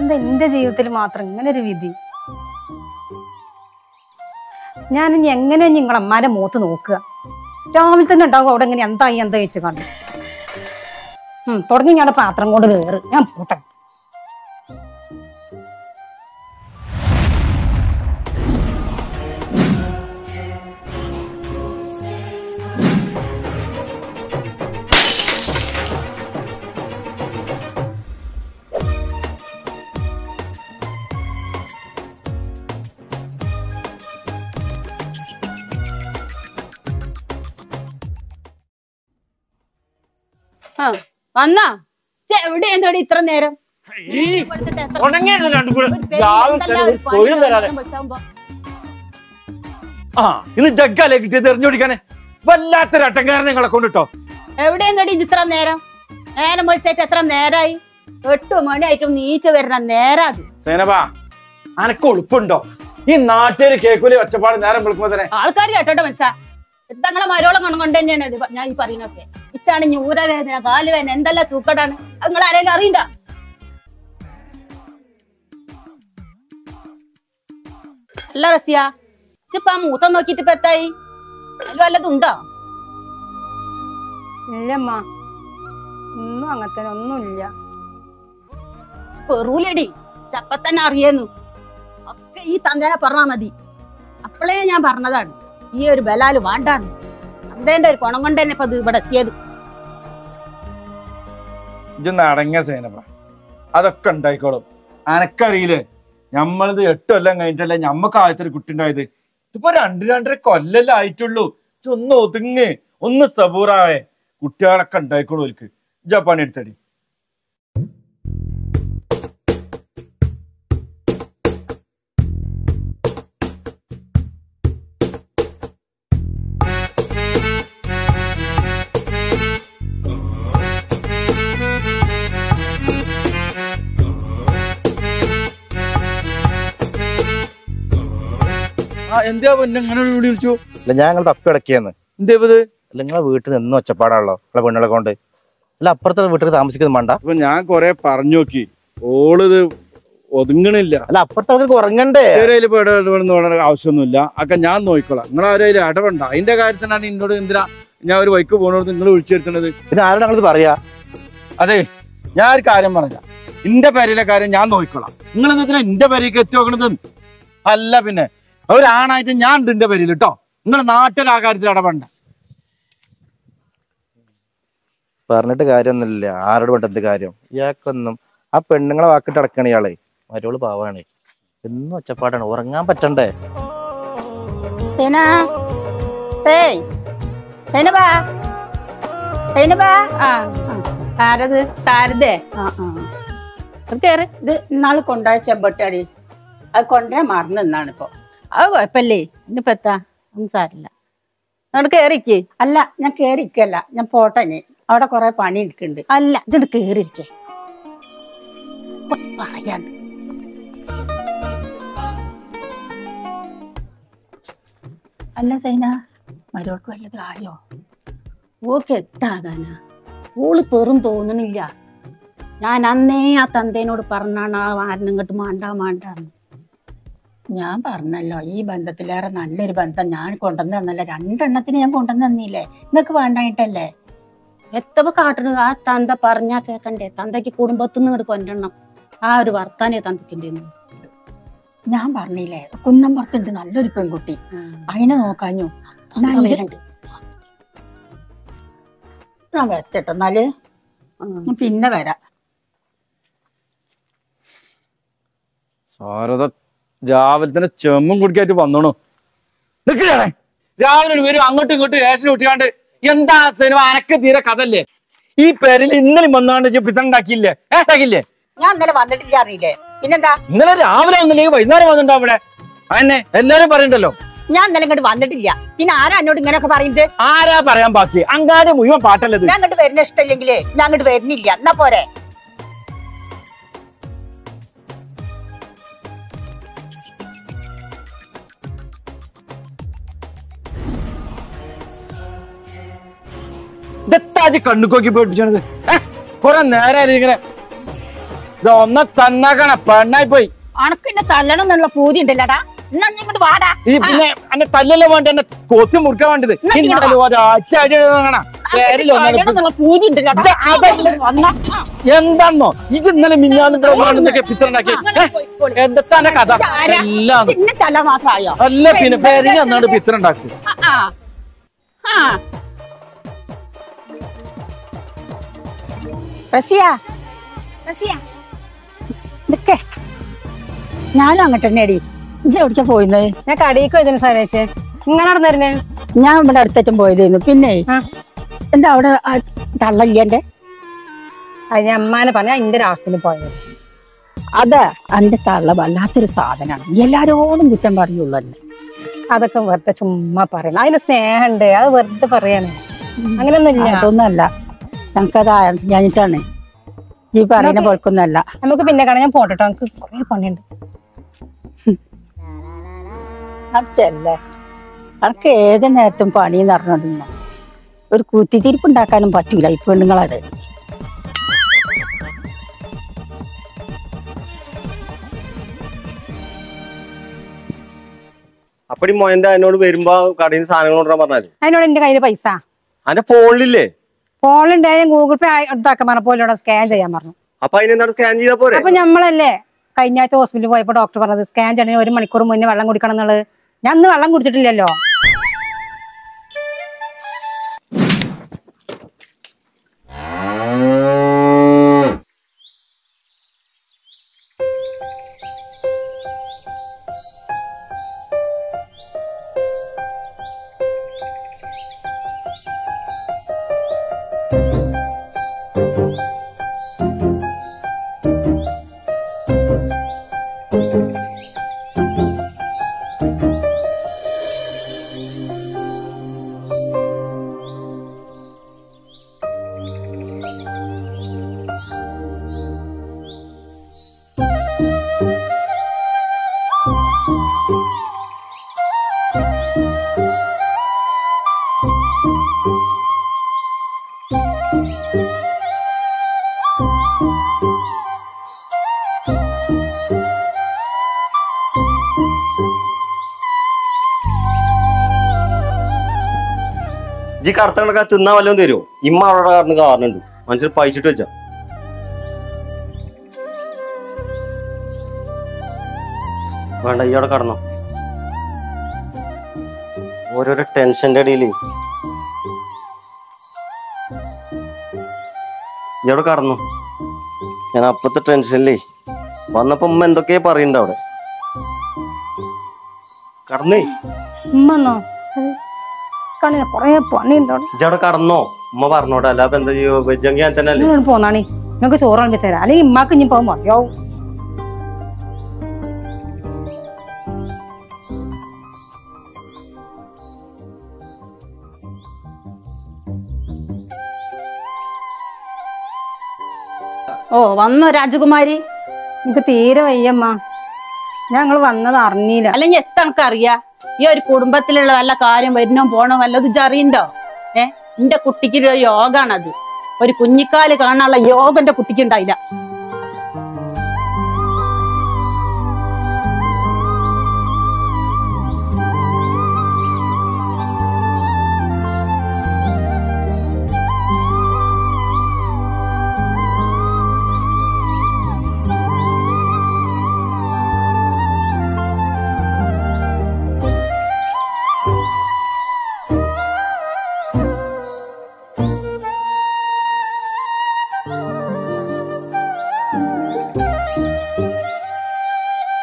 എന്താ എന്റെ ജീവിതത്തിൽ മാത്രം ഇങ്ങനെ ഒരു വിധി ഞാൻ ഇനി എങ്ങനെ ഇനി നിങ്ങളെ അമ്മാരെ മൂത്ത് നോക്കുക രാവിലെ തന്നെ ഉണ്ടാവും അവിടെ ഇങ്ങനെ എന്തായി എന്താ വെച്ച് കണ്ടു ഉം തുടങ്ങി ഞാൻ പാത്രം കൊണ്ട് കയറ് ഞാൻ പോട്ടെ ആ വന്നാ ചെ, എവിടെയാ ഇത്ര നേരം വെളുത്തിട്ട് എത്ര- ഉണങ്ങിയത് രണ്ടും കൂടെ ഒരു പേര് രാവിലെ എന്തല്ല തന്നെ ഒരു ഒരു സ്വയം പണി തരാതെ നേരം വെച്ചാകുമ്പോ. ആ ഇന്ന് ജഗ്ഗാലേ കിട്ടിയത് എറിഞ്ഞു പിടിക്കാനെ വല്ലാത്തൊരു അട്ടങ്കാരനെ നിങ്ങളെ കൊണ്ടിട്ടോ എവിടെയാ ഇത്ര നേരം നേരം വിളിച്ചായിട്ട് എത്ര നേരായി എട്ട് മണിയായിട്ടും നീച്ച് വരുന്ന നേരാ അത് സേനബാ അനക്ക് ഉളുപ്പുണ്ടോ ഈ നാട്ടുകാര് കേക്കൂലി ഒച്ചപ്പാട് നേരം വിളിക്കുമ്പോ തന്നെ ആൾക്കാർ കേട്ടോട്ടെ മനസ്സാ തങ്ങളെ മരോളം കണം കൊണ്ട് തന്നെയാണ് ഇത് ഞാൻ ഈ പറയുന്നൊക്കെ ഇച്ചാണ് ഞൂരവേദന കാലുവേദന എന്തെല്ലാം ചൂക്കടാണ് അത് നിങ്ങൾ ആരെങ്കിലും അറിയണ്ട അല്ല റസിയ ഇച്ചിപ്പ ആ മൂത്തം നോക്കിട്ട് ഇപ്പൊ എത്തായി അതിൽ വല്ലതും ഉണ്ടോ ഇല്ലമ്മ ഒന്നും അങ്ങനത്തെ ഒന്നുമില്ല പെറൂലടി ചപ്പ തന്നെ അറിയുന്നു ഒക്കെ ഈ തന്തേനെ പറഞ്ഞാ മതി അപ്പോഴേ ഞാൻ പറഞ്ഞതാണ് ഈ ഒരു ബലാല് വേണ്ടാന്ന് തന്തേന്റെ ഒരു കുണം കൊണ്ട് തന്നെ ഇപ്പൊ ഇത് ഇവിടെ എത്തിയത് ഇജൊന്ന് അടങ്ങിയ സേനബ അതൊക്കെ ഉണ്ടായിക്കോളും അനക്കറിയില്ലേ നമ്മളിത് എട്ട് കൊല്ലം കഴിഞ്ഞിട്ടല്ലേ ഞമ്മക്ക് ആദ്യത്തെ ഒരു കുട്ടി ഉണ്ടായത് ഇതിപ്പോ രണ്ട് രണ്ടര കൊല്ലല്ലേ ആയിട്ടുള്ളൂ ഇജ്ജ് ഒന്ന് ഒതുങ്ങ് ഒന്ന് സബൂറാവേ കുട്ടികളൊക്കെ ഉണ്ടായിക്കോളൂ ഓൽക്ക് ഇജാ പണിയെടുത്തടി ആ എന്താ പിന്നെ ഇങ്ങനെ വിളി വിളിച്ചു അല്ല ഞാൻ നിങ്ങൾ തപ്പി അടക്കിയെന്ന് എന്താ ഇത് അല്ല നിങ്ങളെ വീട്ടിൽ നിന്ന് ഒച്ചപ്പാടാണല്ലോ നിങ്ങളെ പെണ്ണുകളെ കൊണ്ട് അല്ല അപ്പുറത്തെ വീട്ടിൽ താമസിക്കുന്നത് വേണ്ട അപ്പൊ ഞാൻ കൊറേ പറഞ്ഞു നോക്കി ഓളിത് ഒതുങ്ങണില്ല അല്ല അപ്പുറത്തെ ആൾക്ക് ഉറങ്ങണ്ടേ ആരെയും ഇപ്പൊ ഇടപെടുന്ന വളരെ ആവശ്യമൊന്നുമില്ല ഒക്കെ ഞാൻ നോക്കിക്കോളാം നിങ്ങൾ ആരെയും ഇടപെടണ്ട അതിന്റെ കാര്യത്തിനാണ് എന്നോട് എന്തിനാ ഞാൻ ഒരു വൈക്ക് പോകുന്നോട് നിങ്ങൾ വിളിച്ചെടുത്തത് പിന്നെ ആരോട് ഞങ്ങളിത് പറയാ അതെ ഞാൻ ഒരു കാര്യം പറഞ്ഞ എന്റെ പേരിലെ കാര്യം ഞാൻ നോക്കിക്കോളാം നിങ്ങൾ എന്തിനാ എന്റെ പേരേക്ക് എത്തി നോക്കണത് അല്ല പിന്നെ ഒരാണായിട്ട് ഞാൻ ഉണ്ട് എന്റെ പേരിൽ കേട്ടോ നിങ്ങൾ നാട്ടിൽ ആ കാര്യത്തിൽ ഇടപെടണ്ട പറഞ്ഞിട്ട് കാര്യമൊന്നുമില്ല ആരോട് വേണ്ട എന്ത് കാര്യം ഇയാൾക്കൊന്നും ആ പെണ്ണുങ്ങളെ വാക്കിട്ട് അടക്കണ ഇയാളെ മരോള് പാവാണ് എന്നും ഒച്ചപ്പാടാണ് ഉറങ്ങാൻ പറ്റണ്ടേ സേന സേയ് സേനബാ സേനബാ ആ ആരത് സാരദേ ആ ആ അത് കേറ് ഇത് ഇന്നാള് കൊണ്ടുപോയ ചെമ്പട്ടാടി അത് കൊണ്ടേ മറന്നു നിന്നാണ് ഇപ്പൊ അത് കുഴപ്പല്ലേ ഇനിയിപ്പോ എത്താ ഒന്നും സാരില്ല അങ്ങോട്ട് കേറിക്ക് അല്ല ഞാൻ കേറിക്കല്ല ഞാൻ പോട്ടെ ഇനി. അവിടെ കൊറേ പണി എടുക്കുന്നുണ്ട് അല്ല ഇജോട്ട് കേറിയിരിക്കേ പറയാണ്ട് അല്ല സൈന മരോൾക്ക് വല്ലതും ആയോ ഓക്ക് എത്താകാനാ ഓള് പെറും തോന്നണില്ല ഞാൻ അന്നേ ആ തന്തേനോട് പറഞ്ഞാണ് ആ ആരനും ഇങ്ങോട്ട് മാണ്ടാ മാണ്ടാന്ന് ഞാൻ പറഞ്ഞല്ലോ ഈ ബന്ധത്തിലേറെ നല്ലൊരു ബന്ധം ഞാൻ കൊണ്ടുവന്ന് തന്നല്ല രണ്ടെണ്ണത്തിന് ഞാൻ കൊണ്ടുവന്ന് തന്നില്ലേ നിങ്ങക്ക് വേണ്ടായിട്ടല്ലേ എത്തപ്പോ കാട്ടണത് ആ തന്ത പറഞ്ഞാ കേക്കണ്ടേ തന്തയ്ക്ക് കുടുംബത്തുനിന്ന് ഇങ്ങോട്ട് കൊണ്ടണം ആ ഒരു വർത്താനേ തന്തയ്ക്കുണ്ടെന്ന് ഞാൻ പറഞ്ഞില്ലേ കുന്നമ്പുറത്തുണ്ട് നല്ലൊരു പെൺകുട്ടി അതിനെ നോക്കാഞ്ഞു ഞാൻ ഇത് ഞാൻ വെച്ചട്ടോ എന്നാല് ഞാൻ പിന്നെ വരാം സാരത രാവിലെ തന്നെ ചെമ്മും കുടിക്കായിട്ട് വന്നോണു നിൽക്കണേ രാവിലെ ഒരു വരും അങ്ങോട്ടും ഇങ്ങോട്ടും ഏഷൻ കുട്ടിയാണ്ട് എന്താ സിനിമ അനക്ക് തീരെ കഥല്ലേ ഈ പേരിൽ ഇന്നലെ വന്നാണ്ട് ഇജ്ജ് പിത്തം ഉണ്ടാക്കിയില്ലേ ഏ ഉണ്ടാക്കിയില്ലേ ഞാൻ ഇന്നലെ വന്നിട്ടില്ല അറിയില്ലേ പിന്നെന്താ ഇന്നലെ രാവിലെ വന്നില്ലെങ്കിൽ വൈകുന്നേരം വന്നിട്ടുണ്ടോ അവിടെ അതന്നെ എല്ലാരും പറയണ്ടല്ലോ ഞാൻ ഇന്നലെ ഇങ്ങോട്ട് വന്നിട്ടില്ല പിന്നെ ആരാ എന്നോട് ഇങ്ങനെയൊക്കെ പറയുന്നത് ആരാ പറയാൻ ബാക്കി അങ്ങാടി മുഴുവൻ പാട്ടല്ലത് ഞാൻ അങ്ങോട്ട് വരുന്ന ഇഷ്ടമില്ലെങ്കിലേ ഞാൻ അങ്ങോട്ട് വരുന്നില്ല എന്നാ പോരെ ഇതെത്താജ് കണ്ണുക്കോക്കി പേടിപ്പിച്ചത് കൊറേ നേരം ഇങ്ങനെ ഇത് ഒന്ന് തന്നേക്കണ പെണ്ണായി പോയി അണക്കിന്നെ തല്ലണം എന്നുള്ള പൂതി ഉണ്ടല്ലടാ എന്നാ നീ ഇങ്ങോട്ട് വാടാ ഈ പിന്നെ എന്നെ തല്ലല്ലേ വേണ്ട എന്നെ കൊത്തി മുറിക്കാൻ വേണ്ടത് എന്നാ ഇങ്ങട് വാ. ഇന്നലെ ഒരാഴ്ച അടി കാണാ തല്ലണം എന്നുള്ള പൂതി ഉണ്ടല്ലടാ ഇത് അതല്ല. വന്നാ ആ, എന്താന്നോ ഇത് ഇന്നലെ മിഞ്ഞാന്ന് പിത്തറുണ്ടാക്കി അങ്ങനെ പോയിക്കോളി. എന്താണ് കഥ ഇതാരാ? എല്ലാം പിന്നെ തല മാത്രമായോ അല്ല പിന്നെ പേര് എന്നാണ് പിത്തറുണ്ടാക്കി ആ ആ റസിയ റസിയ നിക്കേ ഞാനും അങ്ങോട്ട് തന്നെ അടി ഇജ്ജ് എവിടേക്കാ പോയിന്നത് ഞാൻ കടയിക്ക് പോയതിന് സാരേച്ചേ ഇങ്ങനെ നടന്നിരുന്നേ ഞാൻ ഇവിടെ അടുത്തേറ്റം പോയതായിരുന്നു പിന്നെ ആ. എന്താ അവിടെ ആ തള്ളയ്യന്റെ അത് ഞാൻ അമ്മാനെ പറഞ്ഞ അതിന്റെ ഒരു അവസ്ഥയിൽ പോയത് അതെ അന്റെ തള്ള വല്ലാത്തൊരു സാധനമാണ് എല്ലാരോടും കുറ്റം പറയുള്ളൂ എന്നെ അതൊക്കെ വെറുതെ ചുമ്മാ പറയണം അതിന് സ്നേഹമുണ്ട് അത് വെറുതെ പറയാണ് അങ്ങനെയൊന്നും ഇല്ല അതൊന്നല്ല ഞങ്ങക്കത് ഞാനിട്ടാണ് ജീ പറയുന്ന പോൽക്കൊന്നല്ല നമുക്ക് പിന്നെ കാണാം ഞാൻ പോട്ടോ നമുക്ക് കുറെ പണിയുണ്ട് അടിച്ചല്ലേ അനക്ക് ഏത് നേരത്തും പണി നടന്നതെന്നോ ഒരു കുത്തിത്തിരിപ്പ് ഉണ്ടാക്കാനും പറ്റൂല ഈ പെണ്ണുങ്ങളെ അപ്പടി മോയന്റെ അതിനോട് വരുമ്പോ കടയിൽ നിന്ന് സാധനങ്ങൾ കൊണ്ടുവരാൻ പറഞ്ഞാല് അതിനോട് എന്റെ കയ്യിൽ പൈസ അതിന്റെ ഫോണിലില്ലേ ഫോണുണ്ട് ഞാൻ ഗൂഗിൾ പേ എടുത്താക്കാൻ പറഞ്ഞ പോലെ സ്കാൻ ചെയ്യാൻ പറഞ്ഞു അപ്പൊ അതിനെന്താണ് സ്കാൻ ചെയ്താ പോരെ അപ്പൊ നമ്മളല്ലേ കഴിഞ്ഞ ആഴ്ച ഹോസ്പിറ്റലിൽ പോയപ്പോ ഡോക്ടർ പറഞ്ഞത് സ്കാൻ ചെയ്യണമെങ്കിൽ ഒരു മണിക്കൂർ മുന്നേ വെള്ളം കുടിക്കണം എന്നുള്ളത് ഞാൻ അന്ന് വെള്ളം കുടിച്ചിട്ടില്ലല്ലോ ജി കടത്ത കണക്കാ തിന്നാ വല്ലതും തരുമോ ഇമ്മ അവിടെ കാരണം കാരണുണ്ട് മനുഷ്യർ പൈച്ചിട്ട് വെച്ചാ വേണ്ട ഈ അവിടെ കടന്നോ ഓരോരോ ടെൻഷന്റെ ഇടയിൽ ഇവിടെ കടന്നു ഞാൻ അപ്പത്തെ ടെൻഷനിലേ വന്നപ്പോ ഉമ്മ എന്തൊക്കെയാ പറയണ്ട അവിടെ കടന്നേ ഉമ്മന്നോ കണ്ണിന് കൊറേ പണിയുണ്ട് അവിടെ ഇജ്ജവിടെ കടന്നോ ഉമ്മ പറഞ്ഞോട്ടെ അല്ല ഇപ്പൊ എന്താ ചെയ്യോ വെജെങ്കിൽ ഞാൻ തന്നെ അല്ലേ നിങ്ങളോട് പോന്നാണി നിങ്ങൾക്ക് ചോറ് വിളമ്പി തരാം അല്ലെങ്കിൽ ഇമ്മാക്ക് ഇനി പോകും മതിയാവും ഓ വന്നോ രാജകുമാരി എനിക്ക് തീരെ വയ്യമ്മ ഞങ്ങൾ വന്നത് അറിഞ്ഞില്ല അല്ലെങ്കിൽ എത്ര എനിക്കറിയാ ഈ ഒരു കുടുംബത്തിലുള്ള വല്ല കാര്യം വരുന്നോ പോണോ വല്ലതും ഇജ്ജ് അറിയണ്ടോ ഏ എന്റെ കുട്ടിക്ക് ഒരു യോഗാണത് ഒരു കുഞ്ഞിക്കാല് കാണാനുള്ള യോഗ എന്റെ കുട്ടിക്ക് ഉണ്ടായില്ല